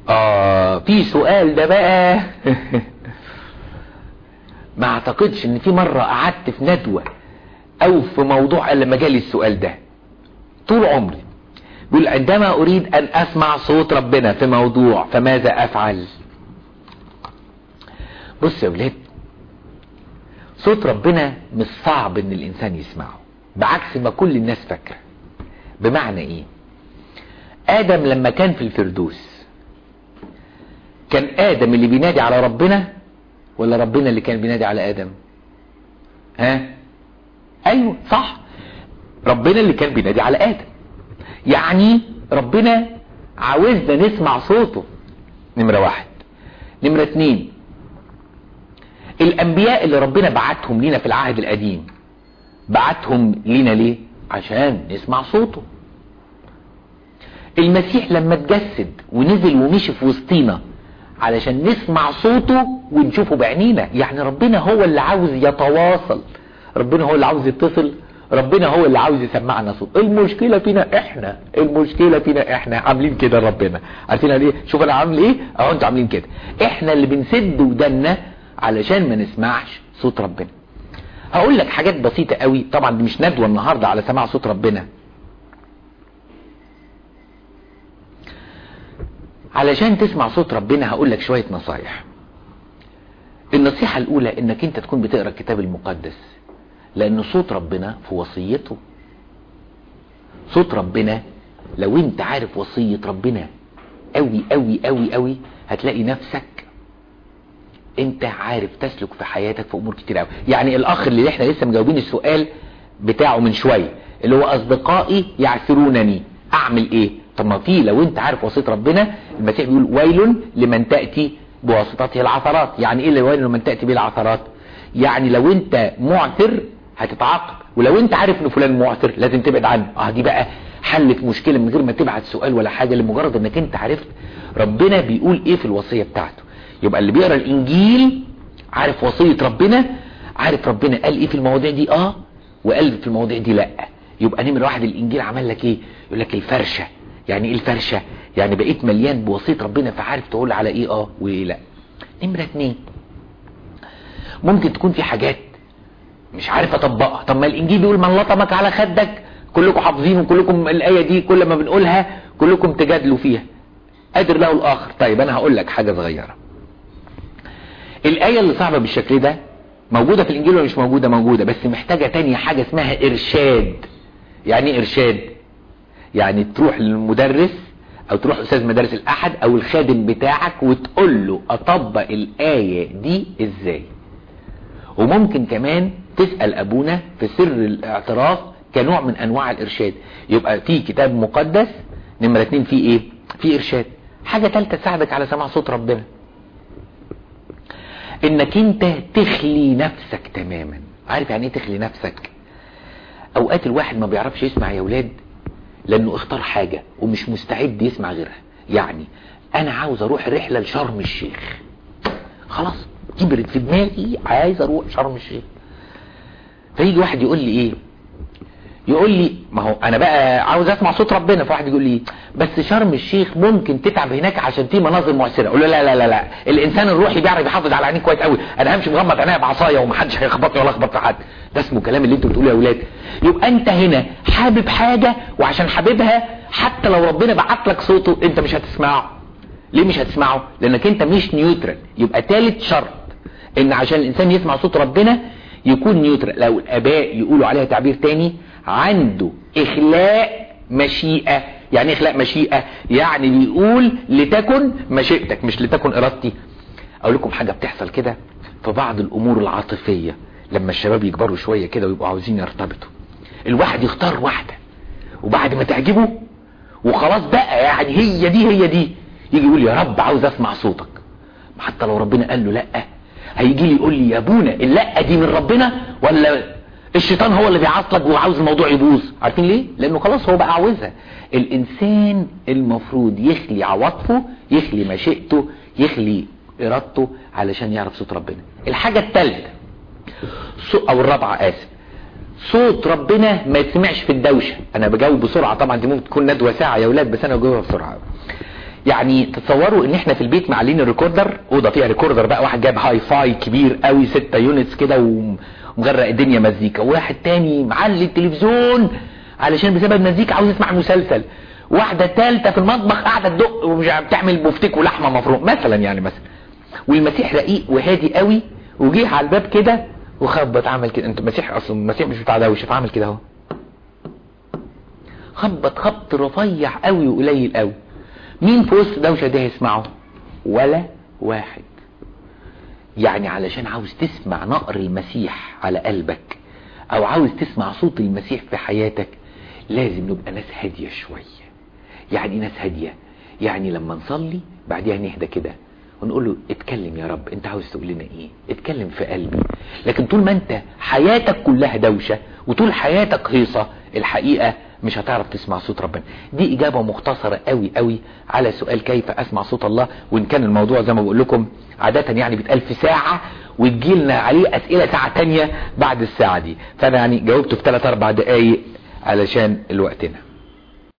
اه في سؤال ده بقى ما اعتقدش ان في مرة قعدت في ندوة او في موضوع الا لما جالي السؤال ده طول عمري بيقول عندما اريد ان اسمع صوت ربنا في موضوع فماذا افعل بص يا ولاد صوت ربنا مش صعب ان الانسان يسمعه بعكس ما كل الناس فاكره بمعنى ايه ادم لما كان في الفردوس كان ادم اللي بينادي على ربنا ولا ربنا اللي كان بينادي على ادم ها ايوه صح ربنا اللي كان بينادي على ادم يعني ربنا عاوزنا نسمع صوته نمرة واحد نمرة اتنين الانبياء اللي ربنا بعتهم لينا في العهد القديم بعتهم لينا ليه عشان نسمع صوته المسيح لما اتجسد ونزل ومشي في وسطينا علشان نسمع صوته ونشوفه بعينينا يعني ربنا هو اللي عاوز يتواصل ربنا هو اللي عاوز يتصل ربنا هو اللي عاوز يسمعنا صوت المشكلة فينا احنا المشكلة فينا احنا عاملين كده ربنا عارفين ليه شوف انا عامل ايه اهو انتوا عاملين كده احنا اللي بنسد ودنا علشان ما نسمعش صوت ربنا هقول لك حاجات بسيطة قوي طبعا دي مش ندوة النهاردة على سماع صوت ربنا علشان تسمع صوت ربنا هقول لك شوية نصايح النصيحة الاولى انك انت تكون بتقرأ الكتاب المقدس لان صوت ربنا في وصيته صوت ربنا لو انت عارف وصية ربنا قوي قوي قوي قوي هتلاقي نفسك انت عارف تسلك في حياتك في امور كتير قوي يعني الاخ اللي احنا لسه مجاوبين السؤال بتاعه من شوية اللي هو اصدقائي يعثرونني اعمل ايه طب ما في لو انت عارف وصية ربنا المسيح بيقول ويل لمن تأتي بواسطته العثرات يعني ايه اللي ويل لمن تأتي به العثرات يعني لو انت معثر هتتعاقب ولو انت عارف ان فلان معثر لازم تبعد عنه اه دي بقى حلت مشكلة من غير ما تبعت سؤال ولا حاجة لمجرد انك انت عرفت ربنا بيقول ايه في الوصية بتاعته يبقى اللي بيقرا الانجيل عارف وصية ربنا عارف ربنا قال ايه في المواضيع دي اه وقال في المواضيع دي لا يبقى نمر واحد الانجيل عمل لك ايه يقول لك الفرشة يعني ايه الفرشة يعني بقيت مليان بوصية ربنا فعارف تقول على ايه اه وايه لا نمرة اتنين ممكن تكون في حاجات مش عارف اطبقها طب ما الانجيل بيقول من لطمك على خدك كلكم حافظين وكلكم الايه دي كل ما بنقولها كلكم تجادلوا فيها قادر له الاخر طيب انا هقول لك حاجه صغيره الايه اللي صعبه بالشكل ده موجوده في الانجيل ولا مش موجوده موجوده بس محتاجه تانية حاجه اسمها ارشاد يعني ايه ارشاد يعني تروح للمدرس او تروح استاذ مدارس الاحد او الخادم بتاعك وتقول له اطبق الايه دي ازاي وممكن كمان تسأل ابونا في سر الاعتراف كنوع من انواع الارشاد يبقى في كتاب مقدس نمرة اتنين فيه ايه في ارشاد حاجة تالتة تساعدك على سماع صوت ربنا انك انت تخلي نفسك تماما عارف يعني ايه تخلي نفسك اوقات الواحد ما بيعرفش يسمع يا ولاد لانه اختار حاجة ومش مستعد يسمع غيرها يعني انا عاوز اروح رحلة لشرم الشيخ خلاص كبرت في دماغي عايز اروح شرم الشيخ فيجي واحد يقول لي ايه يقول لي ما هو انا بقى عاوز اسمع صوت ربنا فواحد يقول لي بس شرم الشيخ ممكن تتعب هناك عشان في مناظر مؤثره اقول له لا لا لا لا الانسان الروحي بيعرف يحافظ على عينيه كويس قوي انا همشي مغمض عينيا بعصايه ومحدش هيخبطني ولا اخبط في حد ده اسمه كلام اللي انتوا بتقولوه يا اولاد يبقى انت هنا حابب حاجه وعشان حاببها حتى لو ربنا بعت لك صوته انت مش هتسمعه ليه مش هتسمعه لانك انت مش نيوترال يبقى ثالث شرط ان عشان الانسان يسمع صوت ربنا يكون نيوترال لو الاباء يقولوا عليها تعبير تاني عنده اخلاء مشيئة يعني اخلاء مشيئة يعني بيقول لتكن مشيئتك مش لتكن ارادتي اقول لكم حاجة بتحصل كده في بعض الامور العاطفية لما الشباب يكبروا شوية كده ويبقوا عاوزين يرتبطوا الواحد يختار واحدة وبعد ما تعجبه وخلاص بقى يعني هي دي هي دي يجي يقول يا رب عاوز اسمع صوتك حتى لو ربنا قال له لا هيجي لي يقول لي يا ابونا اللا دي من ربنا ولا الشيطان هو اللي بيعطلك وعاوز الموضوع يبوظ عارفين ليه لانه خلاص هو بقى عاوزها الانسان المفروض يخلي عواطفه يخلي مشيئته يخلي ارادته علشان يعرف صوت ربنا الحاجة الثالثة او الرابعة اسف صوت ربنا ما يسمعش في الدوشة انا بجاوب بسرعة طبعا دي ممكن تكون ندوة ساعة يا ولاد بس انا بجاوبها بسرعة يعني تتصوروا ان احنا في البيت معلين الريكوردر اوضه فيها ريكوردر بقى واحد جايب هاي فاي كبير قوي 6 يونتس كده ومغرق الدنيا مزيكا وواحد تاني معلي التلفزيون علشان بسبب مزيكا عاوز يسمع مسلسل واحده ثالثه في المطبخ قاعده تدق ومش بتعمل بفتيك ولحمه مفروم مثلا يعني مثلا والمسيح رقيق وهادي قوي وجه على الباب كده وخبط عمل كده انت المسيح اصلا المسيح مش بتاع دوشه فعمل كده اهو خبط خبط رفيع قوي وقليل قوي مين في وسط دوشه ده يسمعه ولا واحد يعني علشان عاوز تسمع نقر المسيح على قلبك او عاوز تسمع صوت المسيح في حياتك لازم نبقى ناس هادية شوية يعني ناس هادية يعني لما نصلي بعدها نهدى كده ونقول له اتكلم يا رب انت عاوز تقول لنا ايه اتكلم في قلبي لكن طول ما انت حياتك كلها دوشة وطول حياتك هيصة الحقيقة مش هتعرف تسمع صوت ربنا دي اجابة مختصرة قوي قوي على سؤال كيف اسمع صوت الله وان كان الموضوع زي ما بقول لكم عادة يعني بيتقال في ساعة وتجيلنا عليه اسئلة ساعة تانية بعد الساعة دي فانا يعني جاوبته في 3 4 دقايق علشان الوقتنا